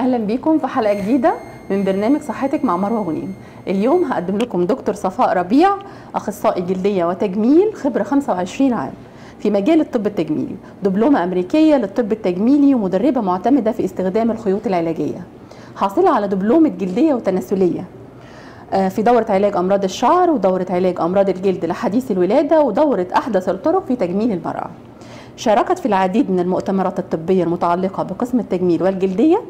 اهلا بيكم في حلقه جديده من برنامج صحتك مع مروه غنيم اليوم هقدم لكم دكتور صفاء ربيع اخصائي جلديه وتجميل خبره 25 عام في مجال الطب التجميلي دبلومه امريكيه للطب التجميلي ومدربه معتمده في استخدام الخيوط العلاجيه حاصله على دبلومه جلديه وتناسليه آه، في دورة علاج أمراض الشعر ودورة علاج أمراض الجلد لحديث الولادة ودورة أحدث الطرق في تجميل المرأة شاركت في العديد من المؤتمرات الطبية المتعلقة بقسم التجميل والجلدية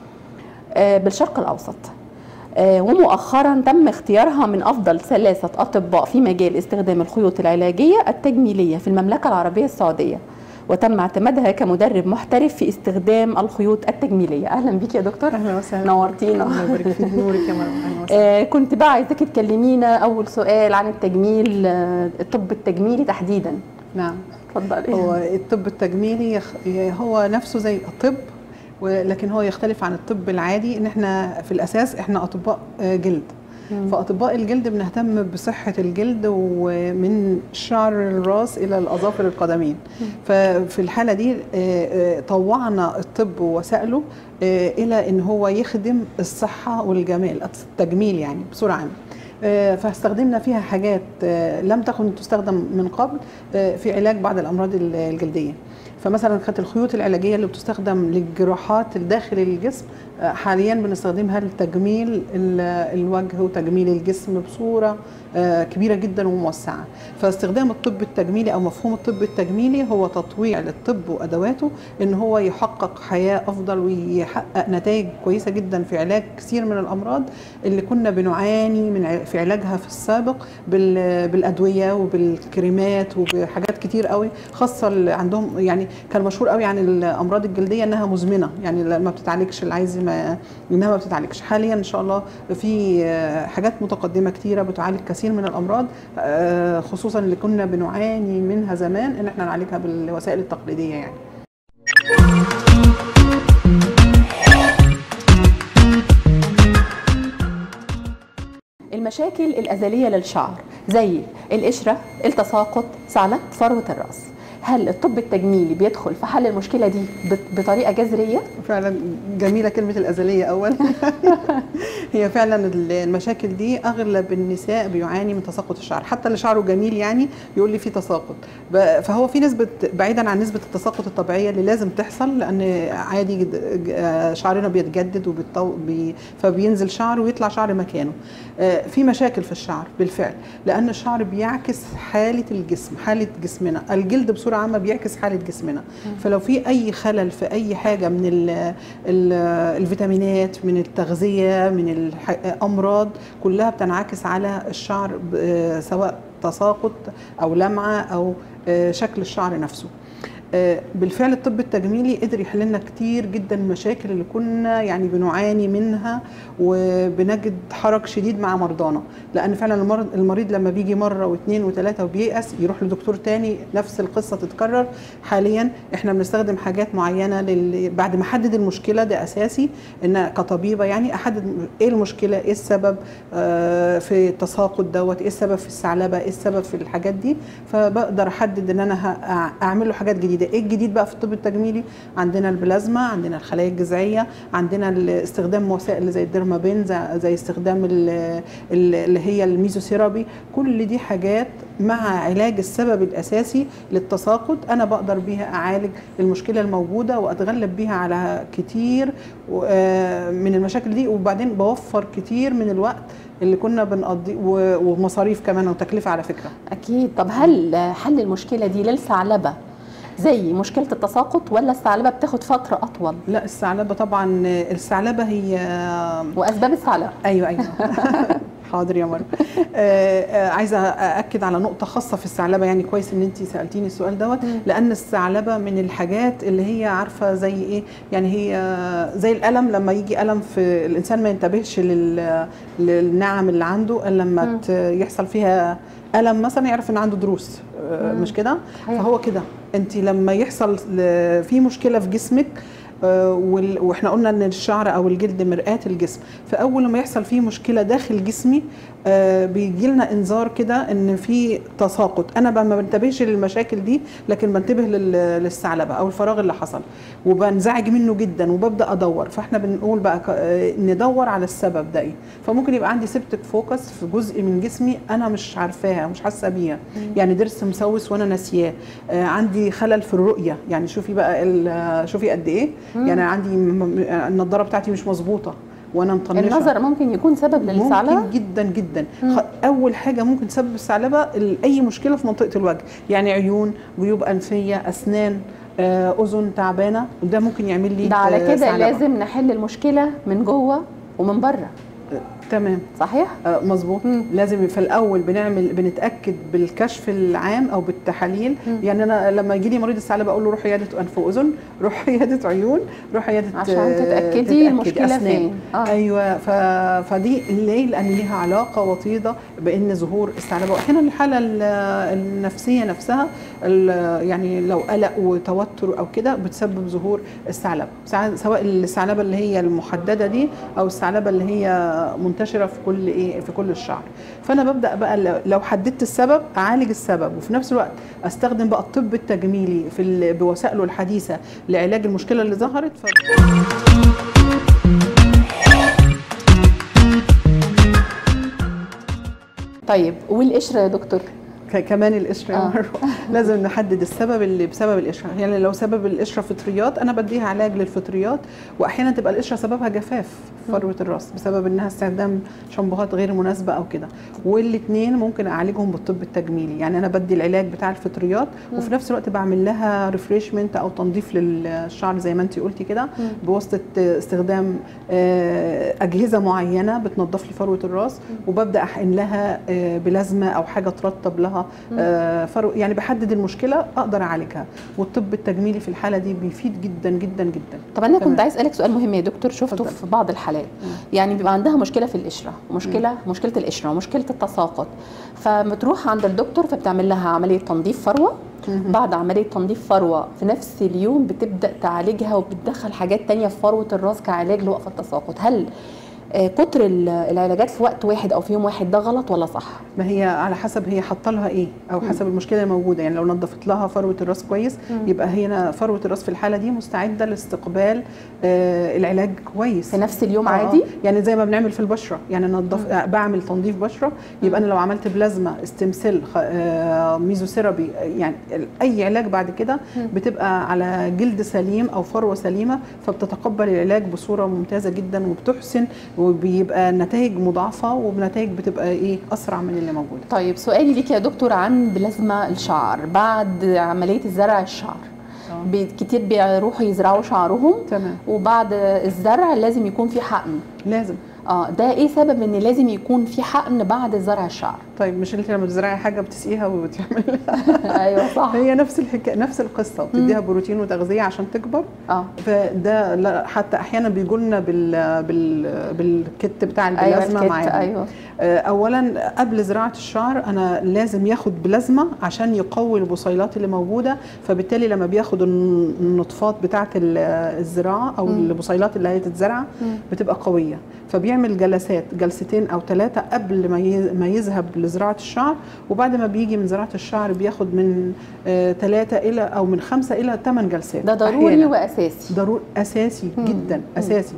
آه، بالشرق الأوسط آه، ومؤخرا تم اختيارها من أفضل ثلاثة أطباء في مجال استخدام الخيوط العلاجية التجميلية في المملكة العربية السعودية وتم اعتمادها كمدرب محترف في استخدام الخيوط التجميلية أهلا بيك يا دكتور اهلا وسهلا نورتينا الله يبارك فيك نورك يا مروه اهلا وسهلا آه، كنت بقى عايزاكي تكلمينا أول سؤال عن التجميل آه، الطب التجميلي تحديدا نعم اتفضلي هو الطب التجميلي يخ- هو نفسه زي الطب ولكن هو يختلف عن الطب العادي ان احنا في الاساس احنا اطباء آه، جلد فاطباء الجلد بنهتم بصحه الجلد ومن شعر الراس الى الاظافر القدمين ففي الحاله دي آه، آه، طوعنا الطب ووسائله آه، الى ان هو يخدم الصحه والجمال التجميل يعني بصوره عامه آه، فاستخدمنا فيها حاجات آه، لم تكن تستخدم من قبل آه، في علاج بعض الامراض ال- الجلديه فمثلا كانت الخيوط العلاجيه اللي بتستخدم للجراحات داخل الجسم آه، حاليا بنستخدمها لتجميل ال- الوجه وتجميل الجسم بصوره آه، كبيره جدا وموسعه فاستخدام الطب التجميلي او مفهوم الطب التجميلي هو تطويع للطب وادواته ان هو يحقق حياه افضل ويحقق نتائج كويسه جدا في علاج كثير من الامراض اللي كنا بنعاني من ع- في علاجها في السابق بال- بالادويه وبالكريمات وبحاجات كتير قوي خاصه اللي عندهم يعني كان مشهور قوي عن الامراض الجلديه انها مزمنه يعني لا- ما بتتعالجش اللي عايز ما انها ما بتتعالجش حاليا ان شاء الله في آه، حاجات متقدمه كتيره بتعالج كثير من الامراض آه، خصوصا اللي كنا بنعاني منها زمان ان احنا نعالجها بالوسائل التقليديه يعني المشاكل الأزلية للشعر زي القشرة التساقط ثعلب فروة الرأس هل الطب التجميلي بيدخل في حل المشكلة دي بط- بطريقة جذرية؟ فعلا جميله كلمه الازليه اول هي فعلا المشاكل دي اغلب النساء بيعاني من تساقط الشعر حتى اللي شعره جميل يعني يقول لي في تساقط ب- فهو في نسبه بعيدا عن نسبه التساقط الطبيعيه اللي لازم تحصل لان عادي جد- ج- آه، شعرنا بيتجدد وبيتطو... بي... فبينزل شعر ويطلع شعر مكانه آه، في مشاكل في الشعر بالفعل لان الشعر بيعكس حاله الجسم حاله جسمنا الجلد بصوره عامه بيعكس حاله جسمنا فلو في اي خلل في اي حاجه من ال ال الفيتامينات من التغذيه من الامراض كلها بتنعكس على الشعر ب- آه، سواء تساقط او لمعه او آه، شكل الشعر نفسه آه، بالفعل الطب التجميلي قدر يحل لنا كتير جدا المشاكل اللي كنا يعني بنعاني منها وبنجد حرج شديد مع مرضانا لان فعلا المرض المريض لما بيجي مره واثنين وثلاثه وبييأس يروح لدكتور تاني نفس القصه تتكرر حاليا احنا بنستخدم حاجات معينه لل... بعد ما احدد المشكله ده اساسي ان كطبيبه يعني احدد ايه المشكله ايه السبب آه، في التساقط دوت ايه السبب في الثعلبه ايه السبب في الحاجات دي فبقدر احدد ان انا ه- اعمل له حاجات جديده ايه الجديد بقى في الطب التجميلي عندنا البلازما عندنا الخلايا الجذعيه عندنا ال- استخدام وسائل زي الديرمابين زي, زي استخدام ال- ال- اللي هي الميزوثيرابي كل دي حاجات مع علاج السبب الاساسي للتساقط انا بقدر بيها اعالج المشكله الموجوده واتغلب بيها على كتير و- آه، من المشاكل دي وبعدين بوفر كتير من الوقت اللي كنا بنقضي و- ومصاريف كمان وتكلفه على فكره أكيد طب هل حل المشكلة دي للثعلبة زي مشكلة التساقط ولا الثعلبة بتاخد فترة أطول؟ لا الثعلبه طبعا الثعلبه هي وأسباب الثعلبة ايوه ايوه حاضر يا مروه آه، آه، عايزه ااكد على نقطه خاصه في الثعلبه يعني كويس ان انت سالتيني السؤال دوت لان الثعلبه من الحاجات اللي هي عارفه زي ايه يعني هي زي الالم لما يجي الم في الانسان ما ينتبهش لل- للنعم اللي عنده الا لما مم. ت- يحصل فيها الم مثلا يعرف ان عنده دروس آه، مم. مش كده صحيح. فهو كده انت لما يحصل ل- في مشكله في جسمك آه، وال- واحنا قلنا ان الشعر او الجلد مرآة الجسم فاول ما يحصل فيه مشكله داخل جسمي بيجي لنا انذار كده ان في تساقط انا بقى ما بنتبهش للمشاكل دي لكن بنتبه لل- للثعلبه او الفراغ اللي حصل وبنزعج منه جدا وببدا ادور فاحنا بنقول بقى ك- آه، ندور على السبب ده ايه فممكن يبقى عندي سيبتك فوكس في جزء من جسمي انا مش عارفاها مش حاسه بيها يعني ضرس مسوس وانا ناسياه آه، عندي خلل في الرؤيه يعني شوفي بقى ال- شوفي قد ايه يعني عندي م- م- النضاره بتاعتي مش مظبوطه وانا مطنشه النظر ممكن يكون سبب للثعلبه ممكن جدا جدا خ- اول حاجه ممكن تسبب الثعلبه ال- اي مشكله في منطقه الوجه يعني عيون جيوب انفيه اسنان آه، اذن تعبانه وده ممكن يعمل لي ده على آه، كده ثعلبة. لازم نحل المشكله من جوه ومن بره تمام صحيح آه، مظبوط مم. لازم في الاول بنعمل بنتاكد بالكشف العام او بالتحاليل مم. يعني انا لما يجي لي مريض الثعلبه اقول له روح عياده انف واذن روح عياده عيون روح عياده عشان آه، تتاكدي المشكله أسنان. فين اه ايوه ف... فدي ليه لان ليها علاقه وطيده بان ظهور الثعلبه واحيانا الحاله ال- النفسيه نفسها ال- يعني لو قلق وتوتر او كده بتسبب ظهور الثعلبه سع- سواء الثعلبه اللي هي المحدده دي او الثعلبه اللي هي منتشره في كل ايه في كل الشعر فانا ببدا بقى لو- لو حددت السبب اعالج السبب وفي نفس الوقت استخدم بقى الطب التجميلي في ال- بوسائله الحديثه لعلاج المشكله اللي ظهرت ف... طيب والقشره يا دكتور ك- كمان القشره آه. آه. لازم نحدد السبب اللي بسبب القشره يعني لو سبب القشره فطريات انا بديها علاج للفطريات واحيانا تبقى القشره سببها جفاف فروه الراس بسبب انها استخدام شامبوهات غير مناسبه او كده والاثنين ممكن اعالجهم بالطب التجميلي يعني انا بدي العلاج بتاع الفطريات وفي نفس الوقت بعمل لها ريفريشمنت او تنظيف للشعر زي ما انت قلتي كده بواسطه استخدام آه، اجهزه معينه بتنظف لي فروه الراس وببدا احقن لها آه، بلازمه او حاجه ترطب لها آه، فرو يعني بحدد المشكله اقدر اعالجها والطب التجميلي في الحاله دي بيفيد جدا جدا جدا طب انا تمام. كنت عايز اسالك سؤال مهم يا دكتور شفته اتفضل. في بعض الحالات يعني بيبقى عندها مشكله في القشره ومشكله مشكله القشره ومشكله التساقط فبتروح عند الدكتور فبتعمل لها عمليه تنظيف فروه بعد عمليه تنظيف فروه في نفس اليوم بتبدا تعالجها وبتدخل حاجات تانية في فروه الراس كعلاج لوقف التساقط هل آه، كتر ال- العلاجات في وقت واحد او في يوم واحد ده غلط ولا صح ما هي على حسب هي حاطه لها ايه او حسب المشكله الموجوده يعني لو نظفت لها فروه الراس كويس يبقى هنا فروه الراس في الحاله دي مستعده لاستقبال آه العلاج كويس في نفس اليوم آه، عادي يعني زي ما بنعمل في البشره يعني نضف آه، بعمل تنظيف بشره يبقى انا لو عملت بلازما استمسل خ- آه، ميزوثيرابي آه، يعني ال- اي علاج بعد كده بتبقى على جلد سليم او فروه سليمه فبتتقبل العلاج بصوره ممتازه جدا وبتحسن وبيبقى النتائج مضاعفه وبنتائج بتبقى ايه اسرع من اللي موجوده طيب سؤالي ليك يا دكتور عن بلازما الشعر بعد عمليه الزرع الشعر آه. بي- كتير بيروحوا يزرعوا شعرهم تمام وبعد الزرع لازم يكون في حقن لازم اه ده ايه سبب ان لازم يكون في حقن بعد زرع الشعر طيب مش انت لما تزرعي حاجه بتسقيها وبتعملي ايوه صح هي نفس الحكايه نفس القصه بتديها بروتين وتغذيه عشان تكبر اه فده لا حتى احيانا بيجوا لنا بال بال بالكت بتاع ايوه البلازما الكت معاهم ايوه آه، اولا قبل زراعه الشعر انا لازم ياخد بلازما عشان يقوي البصيلات اللي موجوده فبالتالي لما بياخد الن- النطفات بتاعه ال- الزراعه او مم. البصيلات اللي هتتزرع مم. بتبقى قويه فبيعمل جلسات جلستين او ثلاثه قبل ما ي- ما يذهب لزراعه الشعر وبعد ما بيجي من زراعه الشعر بياخد من ثلاثه الى او من خمسه الى ثمان جلسات ده ضروري أحياناً. واساسي ضروري اساسي مم. جدا مم. اساسي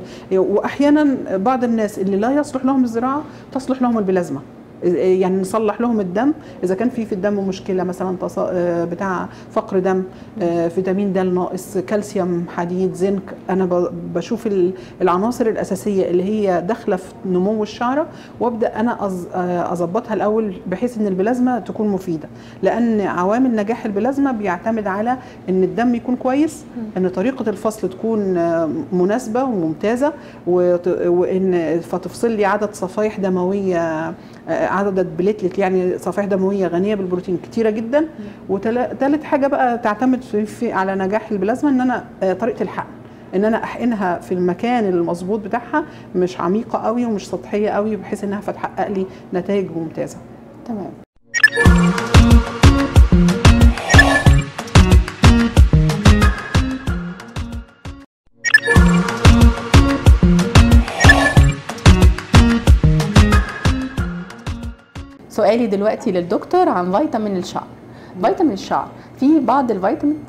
واحيانا بعض الناس اللي لا يصلح لهم الزراعه تصلح لهم البلازما يعني نصلح لهم الدم اذا كان في في الدم مشكله مثلا تص- آه، بتاع فقر دم آه، فيتامين د ناقص كالسيوم حديد زنك انا ب- بشوف ال- العناصر الاساسيه اللي هي داخله في نمو الشعره وابدا انا أز- آه، اظبطها الاول بحيث ان البلازما تكون مفيده لان عوامل نجاح البلازما بيعتمد على ان الدم يكون كويس ان طريقه الفصل تكون آه، مناسبه وممتازه وت- وان فتفصل لي عدد صفائح دمويه آه، عدد بليتلت يعني صفائح دمويه غنيه بالبروتين كتيره جدا وثالث حاجه بقى تعتمد في, في على نجاح البلازما ان انا آه، طريقه الحقن ان انا احقنها في المكان المظبوط بتاعها مش عميقه قوي ومش سطحيه قوي بحيث انها فتحقق لي نتائج ممتازه تمام دلوقتي للدكتور عن فيتامين الشعر فيتامين الشعر في بعض الفيتامين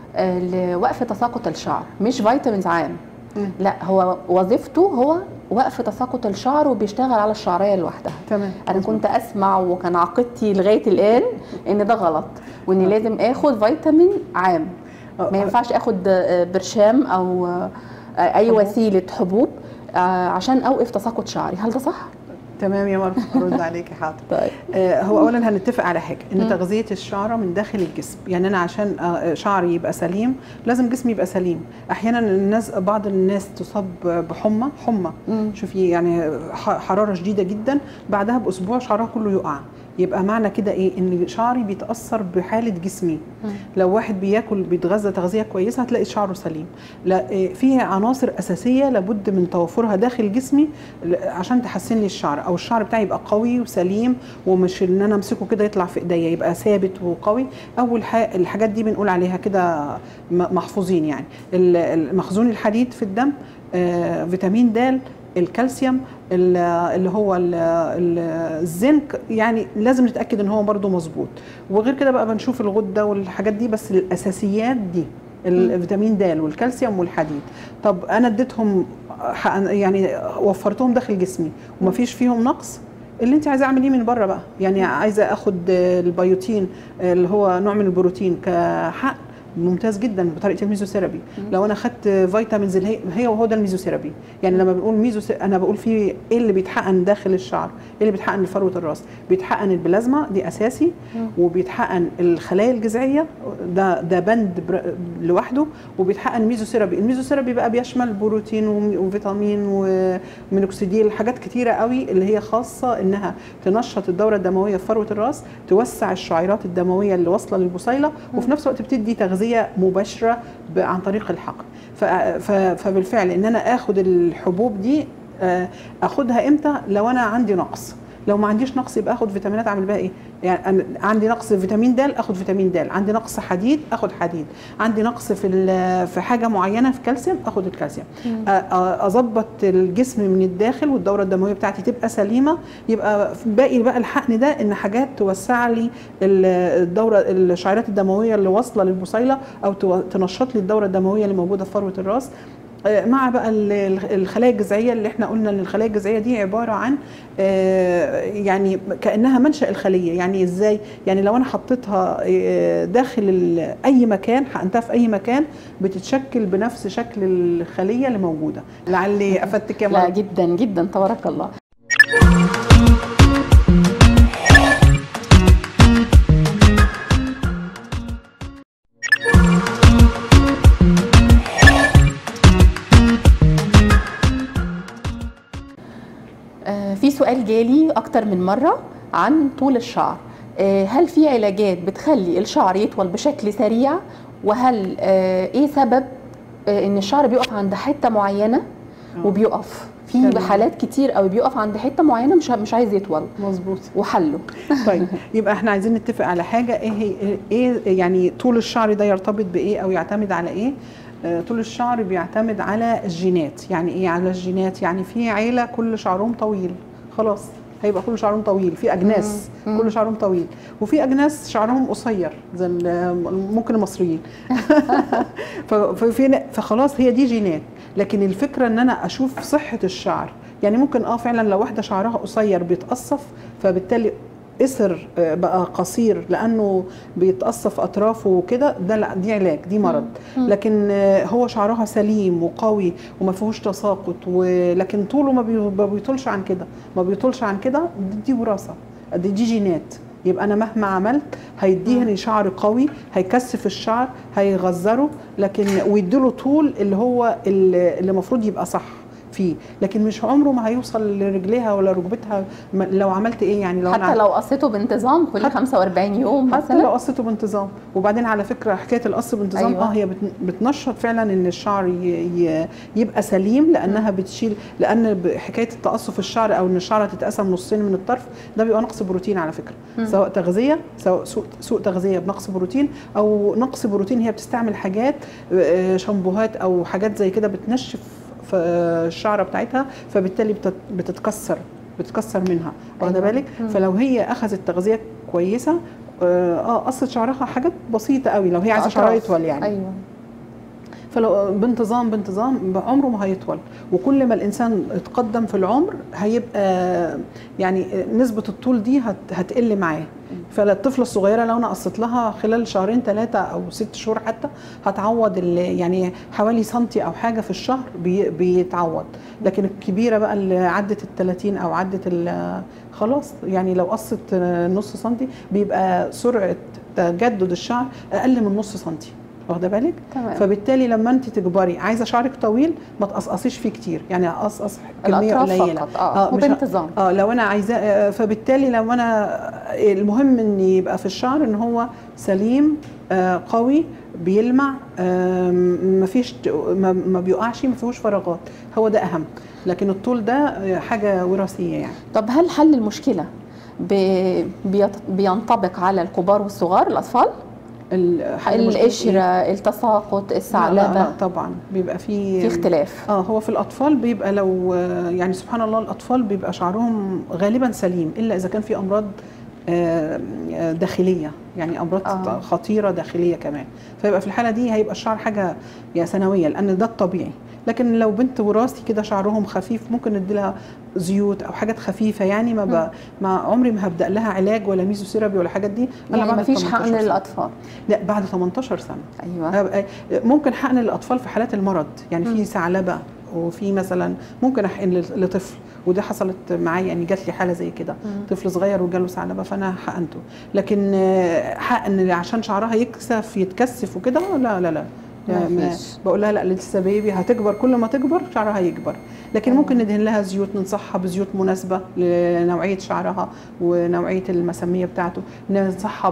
آه، لوقف تساقط الشعر مش فيتامينز عام مم. لا هو وظيفته هو وقف تساقط الشعر وبيشتغل على الشعريه لوحدها تمام انا كنت اسمع وكان عقيدتي لغايه الان ان ده غلط وان لازم اخد فيتامين عام آه، ما ينفعش اخد آه، برشام او آه، اي حبوب. وسيله حبوب آه، عشان اوقف تساقط شعري هل ده صح تمام يا مرة ارد عليكي حاضر طيب آه، هو اولا هنتفق على حاجه ان مم. تغذيه الشعره من داخل الجسم يعني انا عشان آه، شعري يبقى سليم لازم جسمي يبقى سليم احيانا الناس بعض الناس تصاب بحمى حمى مم. شوفي يعني ح- حراره شديده جدا بعدها باسبوع شعرها كله يقع يبقى معنى كده ايه ان شعري بيتاثر بحاله جسمي مم. لو واحد بياكل بيتغذى تغذيه كويسه هتلاقي شعره سليم لا إيه، في عناصر اساسيه لابد من توفرها داخل جسمي ل- عشان تحسن لي الشعر او الشعر بتاعي يبقى قوي وسليم ومش ان انا امسكه كده يطلع في ايديا يبقى ثابت وقوي اول حاجه الحاجات دي بنقول عليها كده م- محفوظين يعني ال- المخزون الحديد في الدم آه، فيتامين د الكالسيوم ال- اللي هو ال- ال- الزنك يعني لازم نتاكد ان هو برده مظبوط وغير كده بقى بنشوف الغده والحاجات دي بس الاساسيات دي الفيتامين د والكالسيوم والحديد طب انا اديتهم ح- يعني وفرتهم داخل جسمي ومفيش فيهم نقص اللي انت عايزه اعمل من بره بقى يعني عايزه اخد البيوتين اللي هو نوع من البروتين كحقن ممتاز جدا بطريقه الميزوثيرابي لو انا خدت فيتامينز اللي هي هي وهو ده الميزوثيرابي يعني لما بنقول ميزو انا بقول في ايه اللي بيتحقن داخل الشعر ايه اللي بيتحقن لفروه الراس بيتحقن البلازما دي اساسي وبيتحقن الخلايا الجذعيه ده ده بند بر- لوحده وبيتحقن الميزوثيرابي الميزوثيرابي بقى بيشمل بروتين وم- وفيتامين ومينوكسيديل حاجات كتيره قوي اللي هي خاصه انها تنشط الدوره الدمويه في فروه الراس توسع الشعيرات الدمويه اللي واصله للبصيله وفي نفس الوقت بتدي تغذيه مباشره ب- عن طريق الحقن ف- ف- فبالفعل ان انا اخد الحبوب دي آه، اخدها امتى لو انا عندي نقص لو ما عنديش نقص يبقى اخد فيتامينات اعمل بيها ايه يعني أنا عندي نقص فيتامين د اخد فيتامين د عندي نقص حديد اخد حديد عندي نقص في ال- في حاجه معينه في كالسيوم اخد الكالسيوم أ- أ- اظبط الجسم من الداخل والدوره الدمويه بتاعتي تبقى سليمه يبقى باقي بقى الحقن ده ان حاجات توسع لي ال- الدوره الشعيرات الدمويه اللي واصله للبصيله او تو- تنشط لي الدوره الدمويه اللي موجوده في فروه الراس آه، مع بقى ال- ال- الخلايا الجذعيه اللي احنا قلنا ان الخلايا الجذعيه دي عباره عن آه، يعني كانها منشا الخليه يعني ازاي يعني لو انا حطيتها آه، داخل ال- اي مكان حقنتها في اي مكان بتتشكل بنفس شكل الخليه اللي موجوده لعلي افدتك يا لا مرة. جدا جدا تبارك الله آه، في سؤال جالي اكتر من مره عن طول الشعر آه، هل في علاجات بتخلي الشعر يطول بشكل سريع وهل آه، ايه سبب آه، ان الشعر بيقف عند حته معينه آه. وبيقف في تمام. حالات كتير قوي بيقف عند حته معينه مش مش عايز يطول مظبوط وحله طيب يبقى احنا عايزين نتفق على حاجه ايه هي ايه يعني طول الشعر ده يرتبط بايه او يعتمد على ايه آه، طول الشعر بيعتمد على الجينات يعني ايه على الجينات يعني في عيله كل شعرهم طويل خلاص هيبقى كل شعرهم طويل في اجناس مم. مم. كل شعرهم طويل وفي اجناس شعرهم قصير زي ال- ممكن المصريين ف- ففي فخلاص هي دي جينات لكن الفكره ان انا اشوف صحه الشعر يعني ممكن اه فعلا لو واحده شعرها قصير بيتقصف فبالتالي قصر آه، بقى قصير لانه بيتقصف اطرافه وكده ده لا دي علاج دي مرض مم. لكن آه، هو شعرها سليم وقوي وما فيهوش تساقط ولكن طوله ما بي- ما بيطولش عن كده ما بيطولش عن كده دي- دي وراثه دي, دي جينات يبقى انا مهما عملت هيديني شعر قوي هيكثف الشعر هيغزره لكن ويديله طول اللي هو اللي اللي المفروض يبقى صح فيه لكن مش عمره ما هيوصل لرجليها ولا ركبتها م- لو عملت ايه يعني لو حتى أنا لو قصيته بانتظام كل حتى- 45 يوم حتى لو مثلا قصته بانتظام وبعدين على فكره حكايه القص بانتظام أيوة. اه هي بت- بتنشط فعلا ان الشعر ي- ي- يبقى سليم لانها بتشيل لان ب- حكايه التقصف الشعر او ان الشعر تتقسم نصين من الطرف ده بيبقى نقص بروتين على فكره مم. سواء تغذيه سواء سوء, سوء تغذيه بنقص بروتين او نقص بروتين هي بتستعمل حاجات آه، شامبوهات او حاجات زي كده بتنشف ف- الشعره بتاعتها فبالتالي بتت- بتتكسر بتكسر منها واخده أيوة. بالك مم. فلو هي اخذت تغذيه كويسه اه آه، قصه شعرها حاجات بسيطه قوي لو هي عايزه شعرها أطراف. يطول يعني ايوه فلو بانتظام بانتظام بعمره ما هيطول وكل ما الانسان اتقدم في العمر هيبقى يعني نسبه الطول دي هت هتقل معاه فالطفله الصغيره لو انا قصيت لها خلال شهرين ثلاثه او ست شهور حتى هتعوض ال- يعني حوالي سنتي او حاجه في الشهر بي بيتعوض لكن الكبيره بقى اللي عدت ال 30 او عدت ال- خلاص يعني لو قصت نص سنتي بيبقى سرعه تجدد الشعر اقل من نص سنتي واخده بالك تمام فبالتالي لما انت تكبري عايزه شعرك طويل ما تقصقصيش فيه كتير يعني اقصقص كميه الاطراف قليله فقط اه, آه، مش ه- وبانتظام اه لو انا عايزاه آه، فبالتالي لو انا المهم ان يبقى في الشعر ان هو سليم آه، قوي بيلمع ما فيش ما ما بيقعش ما فيهوش فراغات هو ده اهم لكن الطول ده آه، حاجه وراثيه يعني طب هل حل المشكله ب- بيط- بينطبق على الكبار والصغار الاطفال ال- حاجة مشكلة القشره إيه؟ التساقط لا, لا, الثعلبه لا طبعا بيبقى في في اختلاف اه هو في الاطفال بيبقى لو آه، يعني سبحان الله الاطفال بيبقى شعرهم غالبا سليم الا اذا كان في امراض آه، آه، داخليه يعني امراض آه. خطيره داخليه كمان فيبقى في الحاله دي هيبقى الشعر حاجه يا ثانويه لان ده الطبيعي لكن لو بنت وراثي كده شعرهم خفيف ممكن ندي لها زيوت او حاجات خفيفه يعني ما, ب... ما عمري ما هبدا لها علاج ولا ميزو سيرابي ولا الحاجات دي يعني بعد ما فيش 18 حقن سنة. للاطفال لا بعد 18 سنه ايوه هبقى- ممكن حقن للاطفال في حالات المرض يعني مم. في ثعلبه وفي مثلا ممكن احقن لل- لطفل وده حصلت معايا يعني جات لي حاله زي كده مم. طفل صغير وجاله ثعلبه فانا حقنته لكن آه، حقن عشان شعرها يكسف يتكثف وكده لا لا لا ما ما- فيش. بقول لها لا لسه بيبي هتكبر كل ما تكبر شعرها هيكبر لكن أيوة. ممكن ندهن لها زيوت ننصحها بزيوت مناسبه لنوعيه شعرها ونوعيه المساميه بتاعته ننصحها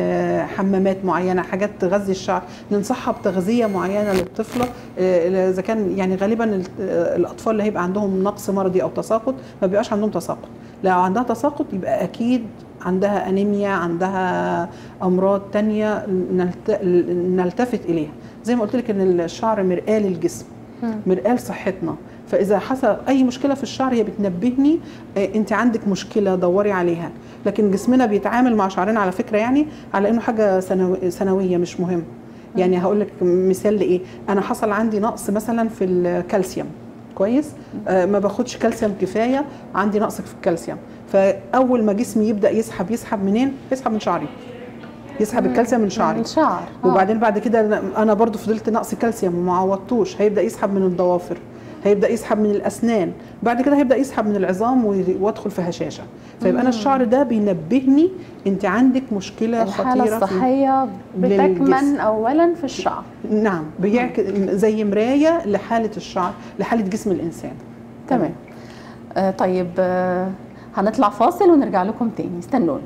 بحمامات معينه حاجات تغذي الشعر ننصحها بتغذيه معينه للطفله آه، اذا كان يعني غالبا ال- آه، الاطفال اللي هيبقى عندهم نقص مرضي او تساقط ما بيبقاش عندهم تساقط لو عندها تساقط يبقى اكيد عندها انيميا عندها امراض تانية نلت- نلتفت اليها زي ما قلت لك ان الشعر مرآة للجسم مم. مرآة لصحتنا فاذا حصل اي مشكله في الشعر هي بتنبهني آه، انت عندك مشكله دوري عليها لكن جسمنا بيتعامل مع شعرنا على فكره يعني على انه حاجه سنو- سنويه مش مهم يعني هقول لك مثال لايه انا حصل عندي نقص مثلا في الكالسيوم كويس آه ما باخدش كالسيوم كفايه عندي نقص في الكالسيوم فاول ما جسمي يبدا يسحب يسحب منين يسحب من شعري يسحب الكالسيوم من شعري الشعر آه. وبعدين بعد كده أنا- انا برضو فضلت نقص كالسيوم وما عوضتوش هيبدا يسحب من الضوافر هيبدا يسحب من الاسنان بعد كده هيبدا يسحب من العظام وي- وادخل في هشاشه فيبقى انا الشعر ده بينبهني انت عندك مشكله الحاله خطيره في الصحيه بتكمن للجسم. اولا في الشعر نعم بيعكس زي مرايه لحاله الشعر لحاله جسم الانسان تمام آه طيب آه هنطلع فاصل ونرجع لكم تاني استنونا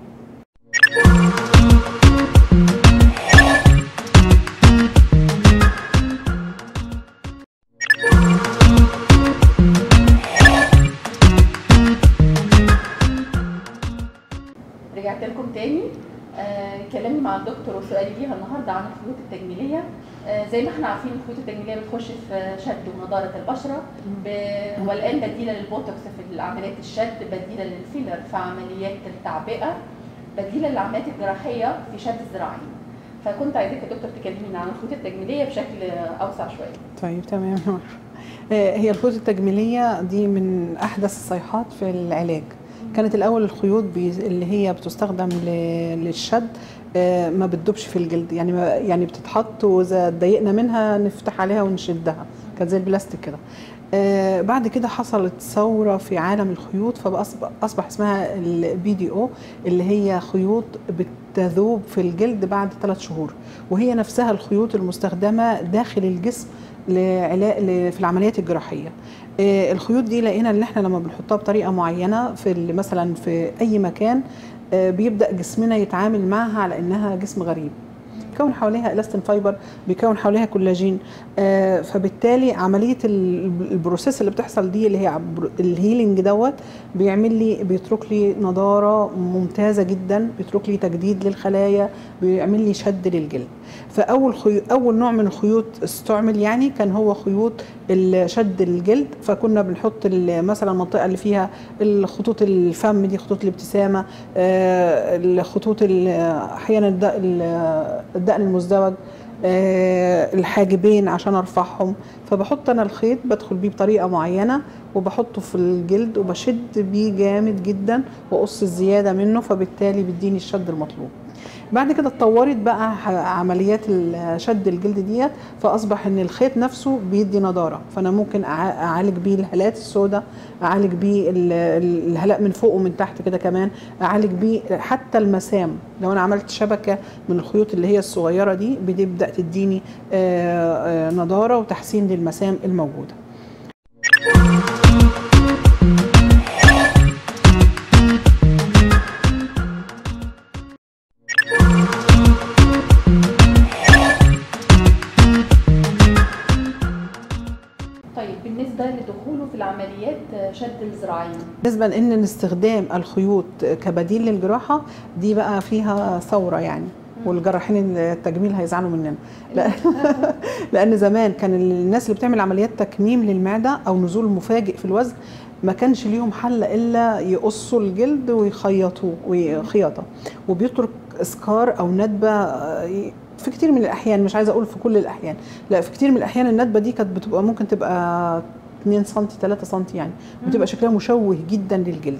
رجعت لكم تاني آه كلامي مع الدكتور وسؤالي ليها النهارده عن الخيوط التجميليه آه زي ما احنا عارفين الخيوط التجميليه بتخش في شد ونضاره البشره ب- والان بديله للبوتوكس في عمليات الشد بديله للفيلر في عمليات التعبئه بديله للعمليات الجراحيه في شد الذراعين فكنت عايزاك يا دكتور تكلمينا عن الخيوط التجميليه بشكل اوسع شويه طيب تمام آه، هي الخيوط التجميليه دي من احدث الصيحات في العلاج كانت الاول الخيوط بي- اللي هي بتستخدم ل- للشد آه، ما بتدوبش في الجلد يعني ما يعني بتتحط واذا اتضايقنا منها نفتح عليها ونشدها كانت زي البلاستيك كده آه، بعد كده حصلت ثوره في عالم الخيوط فاصبح اصبح اسمها البي دي او اللي هي خيوط بتذوب في الجلد بعد ثلاث شهور وهي نفسها الخيوط المستخدمه داخل الجسم لعلاج ل- في العمليات الجراحيه آه، الخيوط دي لقينا ان احنا لما بنحطها بطريقه معينه في ال- مثلا في اي مكان آه، بيبدا جسمنا يتعامل معها على انها جسم غريب بيكون حواليها الاستين فايبر بيكون حواليها كولاجين آه، فبالتالي عمليه ال- البروسيس اللي بتحصل دي اللي هي عبر- الهيلينج دوت بيعمل لي بيترك لي نضاره ممتازه جدا بيترك لي تجديد للخلايا بيعمل لي شد للجلد فاول خيو... اول نوع من الخيوط استعمل يعني كان هو خيوط ال- شد الجلد فكنا بنحط ال- مثلا المنطقه اللي فيها الخطوط الفم دي خطوط الابتسامه آه، الخطوط ال- احيانا الد- ال- الدقن المزدوج آه، الحاجبين عشان ارفعهم فبحط انا الخيط بدخل بيه بطريقه معينه وبحطه في الجلد وبشد بيه جامد جدا واقص الزياده منه فبالتالي بيديني الشد المطلوب بعد كده اتطورت بقى ح- عمليات ال- شد الجلد ديت فاصبح ان الخيط نفسه بيدي نضاره فانا ممكن أع- اعالج بيه الهالات السوداء اعالج بيه ال- ال- الهلاء من فوق ومن تحت كده كمان اعالج بيه حتى المسام لو انا عملت شبكه من الخيوط اللي هي الصغيره دي بتبدا تديني آه، آه، نضاره وتحسين للمسام الموجوده طيب بالنسبه لدخوله في العمليات شد الذراعين بالنسبه لان استخدام الخيوط كبديل للجراحه دي بقى فيها ثوره يعني والجراحين التجميل هيزعلوا مننا لا لان زمان كان الناس اللي بتعمل عمليات تكميم للمعده او نزول مفاجئ في الوزن ما كانش ليهم حل الا يقصوا الجلد ويخيطوه وخياطه وبيترك اسكار او ندبه آه، في كتير من الاحيان مش عايزه اقول في كل الاحيان لا في كتير من الاحيان الندبه دي كانت بتبقى ممكن تبقى 2 سم 3 سم يعني بتبقى شكلها مشوه جدا للجلد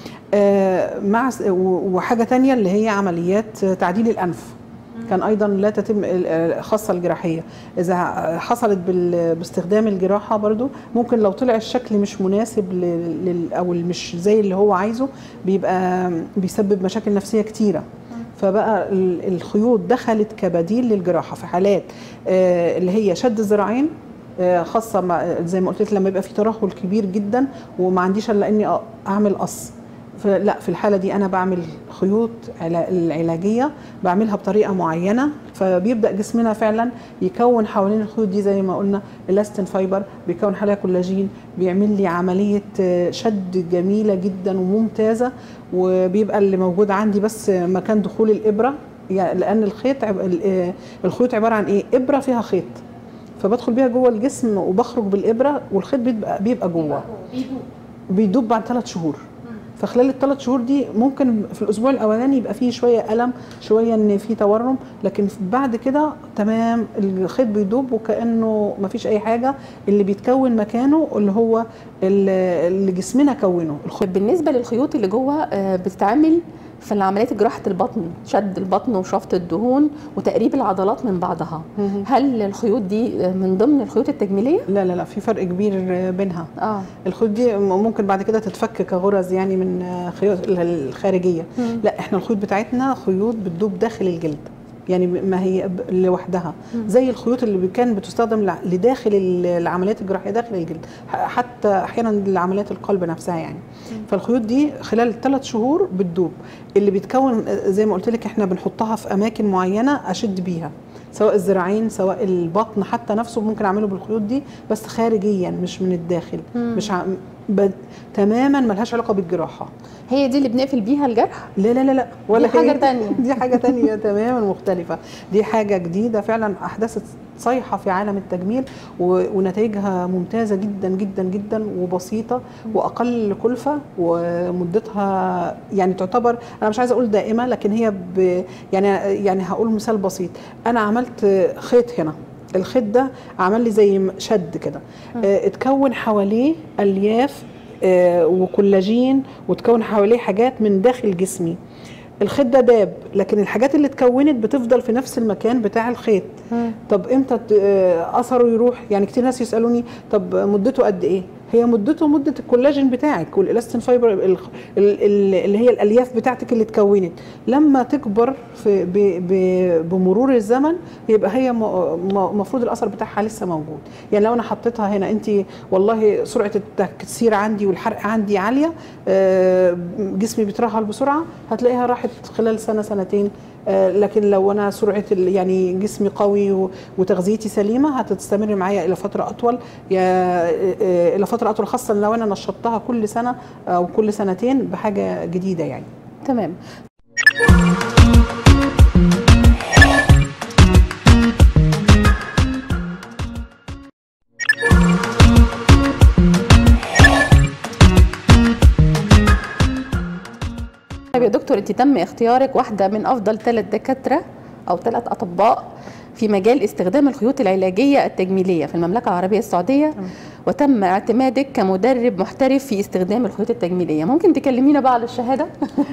آه، مع س- و- وحاجه تانية اللي هي عمليات تعديل الانف كان ايضا لا تتم ال- خاصه الجراحيه اذا حصلت بال- باستخدام الجراحه برضو ممكن لو طلع الشكل مش مناسب لل لل- او مش زي اللي هو عايزه بيبقى بيسبب مشاكل نفسيه كتيره فبقى ال- الخيوط دخلت كبديل للجراحه في حالات آه، اللي هي شد الذراعين آه، خاصه مع زي ما قلت لك لما يبقى في ترهل كبير جدا وما عنديش الا اني أ- اعمل قص فلا في الحاله دي انا بعمل خيوط علا- العلاجيه بعملها بطريقه معينه فبيبدا جسمنا فعلا يكون حوالين الخيوط دي زي ما قلنا الاستين فايبر بيكون حواليها كولاجين بيعمل لي عمليه آه، شد جميله جدا وممتازه وبيبقى اللي موجود عندي بس مكان دخول الابره يعني لان الخيط عب... ال- آه، الخيوط عباره عن ايه ابره فيها خيط فبدخل بيها جوه الجسم وبخرج بالابره والخيط بيبقى بيبقى جوه بيدوب بيدوب بعد ثلاث شهور فخلال الثلاث شهور دي ممكن في الاسبوع الاولاني يبقى فيه شويه الم شويه ان في تورم لكن بعد كده تمام الخيط بيدوب وكانه ما فيش اي حاجه اللي بيتكون مكانه اللي هو اللي اللي جسمنا كونه الخيط بالنسبه للخيوط اللي جوه آه، بتتعمل في العمليات جراحه البطن شد البطن وشفط الدهون وتقريب العضلات من بعضها هل الخيوط دي آه، من ضمن الخيوط التجميليه لا لا لا في فرق كبير بينها اه الخيوط دي ممكن بعد كده تتفك كغرز يعني من خيوط الخارجيه مم. لا احنا الخيوط بتاعتنا خيوط بتدوب داخل الجلد يعني ما هي ب- لوحدها مم. زي الخيوط اللي كان بتستخدم لع- لداخل ال- العمليات الجراحيه داخل الجلد ح- حتى احيانا لعمليات القلب نفسها يعني فالخيوط دي خلال ثلاث شهور بتدوب اللي بيتكون آه، زي ما قلت لك احنا بنحطها في اماكن معينه اشد بيها سواء الذراعين سواء البطن حتى نفسه ممكن اعمله بالخيوط دي بس خارجيا مش من الداخل مم. مش ع... ب... تماما ملهاش علاقه بالجراحه هي دي اللي بنقفل بيها الجرح لا لا لا لا ولا دي حاجة هي- تانية. دي حاجه تانية تماما مختلفه دي حاجه جديده فعلا احدثت صيحه في عالم التجميل و... ونتائجها ممتازه جدا جدا جدا وبسيطه واقل كلفه ومدتها يعني تعتبر انا مش عايزه اقول دائمه لكن هي ب... يعني يعني هقول مثال بسيط انا عملت خيط هنا الخيط ده عمل لي زي شد كده آه، اتكون حواليه الياف آه، وكولاجين وتكون حواليه حاجات من داخل جسمي الخيط ده داب لكن الحاجات اللي اتكونت بتفضل في نفس المكان بتاع الخيط طب امتى ت- آه، اثره يروح يعني كتير ناس يسالوني طب مدته قد ايه هي مدته مده الكولاجين بتاعك والالاستين فايبر ال- ال- ال- اللي هي الالياف بتاعتك اللي اتكونت لما تكبر في ب- ب- بمرور الزمن يبقى هي المفروض الاثر بتاعها لسه موجود يعني لو انا حطيتها هنا انت والله سرعه التكسير عندي والحرق عندي عاليه آه، جسمي بيترهل بسرعه هتلاقيها راحت خلال سنه سنتين آه، لكن لو انا سرعه ال- يعني جسمي قوي و- وتغذيتي سليمه هتستمر معايا الى فتره اطول يا آه، آه، الى فتره اطول خاصه لو انا نشطتها كل سنه او كل سنتين بحاجه جديده يعني تمام دكتور انت تم اختيارك واحده من افضل ثلاث دكاتره او ثلاث اطباء في مجال استخدام الخيوط العلاجيه التجميليه في المملكه العربيه السعوديه وتم اعتمادك كمدرب محترف في استخدام الخيوط التجميليه ممكن تكلمينا بقى على الشهاده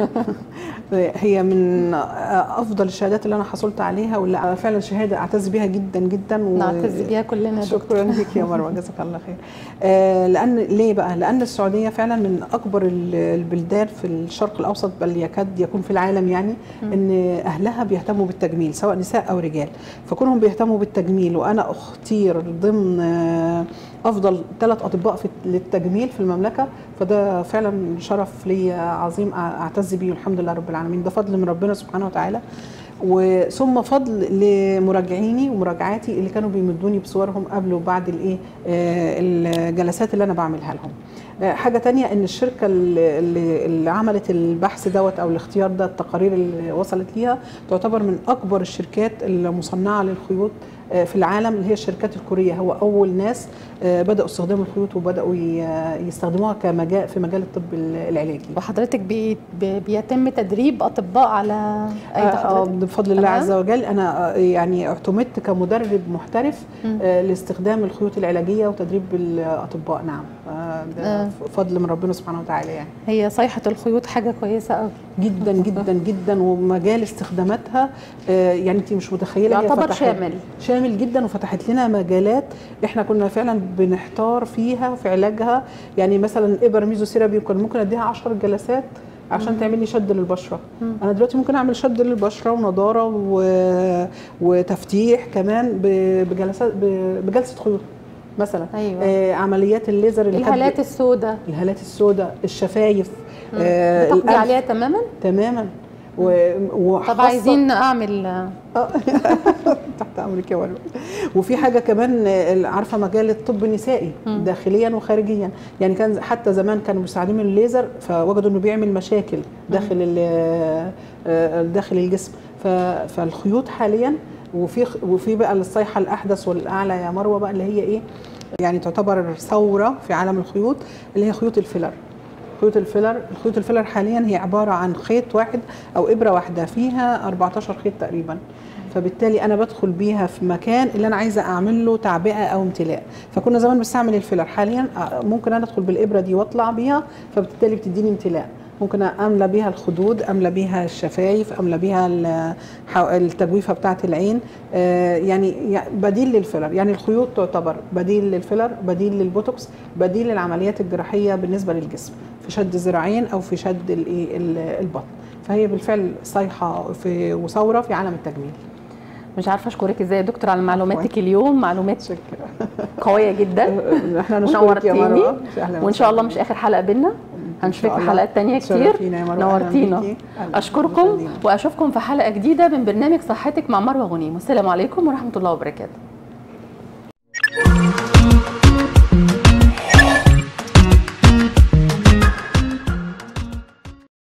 هي من افضل الشهادات اللي انا حصلت عليها واللي فعلا شهاده اعتز بيها جدا جدا و... نعتز بيها كلنا شكرا لك يا مروه جزاك الله خير آه لان ليه بقى لان السعوديه فعلا من اكبر البلدان في الشرق الاوسط بل يكاد يكون في العالم يعني م. ان اهلها بيهتموا بالتجميل سواء نساء او رجال فكونهم بيهتموا بالتجميل وانا اختير ضمن افضل ثلاث اطباء في للتجميل في المملكه فده فعلا شرف لي عظيم اعتز بيه والحمد لله رب العالمين ده فضل من ربنا سبحانه وتعالى وثم فضل لمراجعيني ومراجعاتي اللي كانوا بيمدوني بصورهم قبل وبعد الايه الجلسات اللي انا بعملها لهم حاجة تانية ان الشركة اللي, اللي عملت البحث دوت او الاختيار ده التقارير اللي وصلت ليها تعتبر من اكبر الشركات المصنعة للخيوط في العالم اللي هي الشركات الكورية هو اول ناس بدأوا استخدام الخيوط وبدأوا يستخدموها كمجال في مجال الطب العلاجي وحضرتك بي بيتم تدريب اطباء على اي آه بفضل الله عز وجل انا يعني اعتمدت كمدرب محترف آه لاستخدام الخيوط العلاجية وتدريب الاطباء نعم ده فضل من ربنا سبحانه وتعالى يعني هي صيحة الخيوط حاجة كويسة قوي جدا جدا جدا ومجال استخداماتها يعني انت مش متخيله يعتبر شامل شامل جدا وفتحت لنا مجالات احنا كنا فعلا بنحتار فيها في علاجها يعني مثلا ابر ميزوثيرابي كان ممكن اديها 10 جلسات عشان تعمل لي شد للبشره مم. انا دلوقتي ممكن اعمل شد للبشره ونضاره و... وتفتيح كمان بجلسات بجلسه خيوط مثلا أيوة. آه عمليات الليزر اللي الهالات السوداء الهالات السوداء الشفايف آه بتقضي عليها تماما تماما و... طب عايزين اعمل تحت امرك يا ولد وفي حاجه كمان عارفه مجال الطب النسائي داخليا وخارجيا يعني كان حتى زمان كانوا بيستخدموا الليزر فوجدوا انه بيعمل مشاكل داخل داخل الجسم فالخيوط حاليا وفي وفي بقى الصيحه الاحدث والاعلى يا مروه بقى اللي هي ايه يعني تعتبر ثوره في عالم الخيوط اللي هي خيوط الفيلر خيوط الفيلر الخيوط الفيلر حاليا هي عباره عن خيط واحد او ابره واحده فيها 14 خيط تقريبا فبالتالي انا بدخل بيها في مكان اللي انا عايزه اعمل له تعبئه او امتلاء فكنا زمان بنستعمل الفيلر حاليا ممكن انا ادخل بالابره دي واطلع بيها فبالتالي بتديني امتلاء ممكن املى بيها الخدود املى بيها الشفايف املى بيها التجويفه بتاعه العين يعني بديل للفيلر يعني الخيوط تعتبر بديل للفيلر بديل للبوتوكس بديل للعمليات الجراحيه بالنسبه للجسم في شد الذراعين او في شد البطن فهي بالفعل صيحه في وثوره في عالم التجميل مش عارفه اشكرك ازاي يا دكتور على معلوماتك اليوم معلومات قويه جدا احنا نورتيني وان شاء الله مش اخر حلقه بينا هنشوفك في حلقات تانية كتير نورتينا اشكركم واشوفكم في حلقه جديده من برنامج صحتك مع مروه غنيم والسلام عليكم ورحمه الله وبركاته